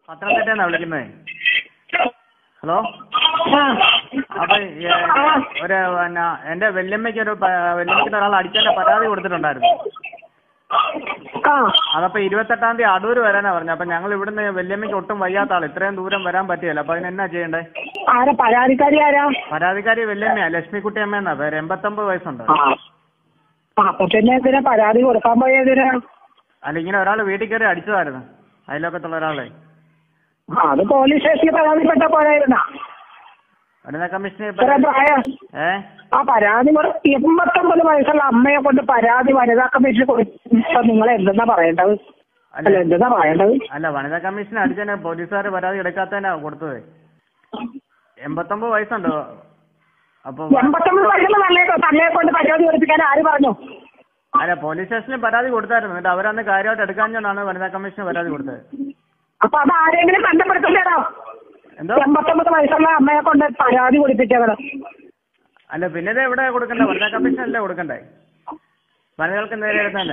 പത്തനംതിട്ടന്നാ വിളിക്കുന്നേ ഹലോ ആ അപ്പൊ ഏ, ഒരു പിന്നെ എന്റെ വല്യമ്മയ്ക്ക് ഒരു പ- വല്യമ്മയ്ക്ക് ഒരാൾ അടിച്ചതിന്റെ പരാതി കൊടുത്തിട്ടുണ്ടായിരുന്നു ആ അതപ്പോ ഇരുപത്തെട്ടാം തീയതി അടൂർ വരാനാ പറഞ്ഞു അപ്പൊ ഞങ്ങൾ ഇവിടുന്ന് വല്യമ്മയ്ക്ക് ഒട്ടും വയ്യാത്ത ആൾ ഇത്രയും ദൂരം വരാൻ പറ്റിയല്ല അപ്പൊ അതിന് എന്നാ ചെയ്യണ്ടേ ആരാ പരാതിക്കാരി ആരാ പരാതിക്കാരി വല്യമ്മയാ ലക്ഷ്മിക്കുട്ടി അമ്മ എന്നാ പേര് എൺപത്തൊമ്പത് വയസ്സുണ്ട് ആ ആ, അപ്പൊ പിന്നെ എന്തിനാ പരാതി കൊടുക്കാൻ പോയതിനാ അല്ല ഇങ്ങനെ ഒരാൾ വീട്ടിൽ കയറി അടിച്ചതായിരുന്നു അയലോക്കത്തുള്ള ഒരാളെ ആ അത് പോലീസ് സ്റ്റേഷനിൽ പരാതിപ്പെട്ട പോരായിരുന്നാ വനിതാ കമ്മീഷന് ഇത്ര പ്രായം ഏ ആ പരാതി കൊടു- എൺപത്തൊമ്പത് വയസ്സുള്ള അമ്മയെ കൊണ്ട് പരാതി വനിതാ കമ്മീഷന് കൊടുത്ത നിങ്ങൾ എന്തെന്നാ പറയേണ്ടത് അല്ല അല്ല എന്തെന്നാ പറയേണ്ടത് അല്ല വനിതാ കമ്മീഷൻ അടിച്ചതിന് പോലീസുകാർ പരാതി എടുക്കാത്തതിനാ കൊടുത്തത് എൺപത്തൊമ്പത് വയസ്സുണ്ട് അപ്പൊ എൺപത്തൊമ്പത് വയസ്സുള്ള തള്ളയെ തള്ളയെ കൊണ്ട് പരാതി കൊടുപ്പിക്കാൻ ആര് പറഞ്ഞു അല്ല പോലീസ് സ്റ്റേഷനിൽ പരാതി കൊടുത്തായിരുന്നു എന്നിട്ട് അവരന്ന് കാര്യമായിട്ട് എടുക്കാഞ്ഞോണ്ടാണ് വനിതാ കമ്മീഷന് പരാതി കൊടുത്തത് അപ്പൊ അത് ആരെങ്കിലും ബന്ധപ്പെടുത്തണ്ടോ എന്തോ എൺപത്തൊമ്പത് വയസ്സുള്ള അമ്മയെ കൊണ്ട് പരാതി കൊടുപ്പിച്ചത് അല്ല പിന്നെ ഇത് എവിടെ കൊടുക്കണ്ടേ വനിതാ കമ്മീഷൻ അല്ലേ കൊടുക്കണ്ടേ വനിതകൾക്ക് നേരെ എഴുതല്ലേ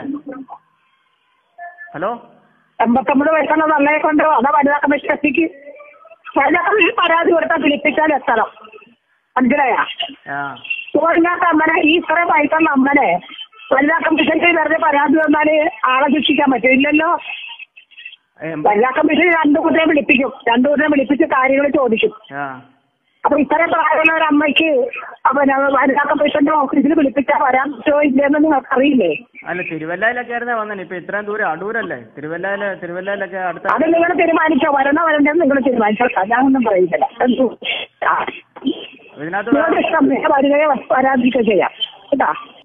ഹലോ എൺപത്തൊമ്പത് വയസ്സുള്ള തള്ളയെ കൊണ്ട് അതാ വനിതാ കമ്മീഷൻ എത്തിക്ക് വനിതാ കമ്മീഷൻ പരാതി കൊടുത്താൽ പിടിപ്പിച്ചാൽ എത്തണം മനസ്സിലായാ ആ ഇല്ലാത്ത അമ്മനെ ഈ ഇത്ര വയസ്സുള്ള അമ്മനെ വനിതാ കമ്മീഷന്റെ വെറുതെ പരാതി വന്നാല് ആളെ ശിക്ഷിക്കാൻ പറ്റും ഇല്ലല്ലോ ഏ, വനിതാ കമ്മീഷൻ രണ്ടു കൂട്ടരെ വിളിപ്പിക്കും രണ്ടു കൂട്ടരെ വിളിപ്പിച്ച് കാര്യങ്ങൾ ചോദിക്കും ആ അപ്പൊ ഇത്രയും പ്രായമുള്ള ഒരു അമ്മയ്ക്ക് പിന്നെ വനിതാ കമ്മീഷന്റെ ഓഫീസിൽ വിളിപ്പിച്ചാൽ വരാൻ പറ്റുമോ ഇല്ലെന്ന് നിങ്ങൾക്ക് അറിയില്ലേ അല്ല തിരുവല്ലയിലൊക്കെ ആയിരുന്നേ വന്നെ ഇപ്പൊ ഇത്രയും ദൂരം അടൂരല്ലേ തിരുവല്ലയില് തിരുവല്ലയിലൊക്കെ അടുത്ത അത് നിങ്ങൾ തീരുമാനിച്ചോ വരണോ വരണ്ടെന്ന് നിങ്ങൾ തീരുമാനിച്ചോ ഞാനൊന്നും പറയുന്നില്ല എന്തു ഇതിനകത്ത് നിങ്ങളുടെ ഇഷ്ടം വരികയോ വരാതിരിക്കുകയോ ചെയ്യാം കേട്ടാ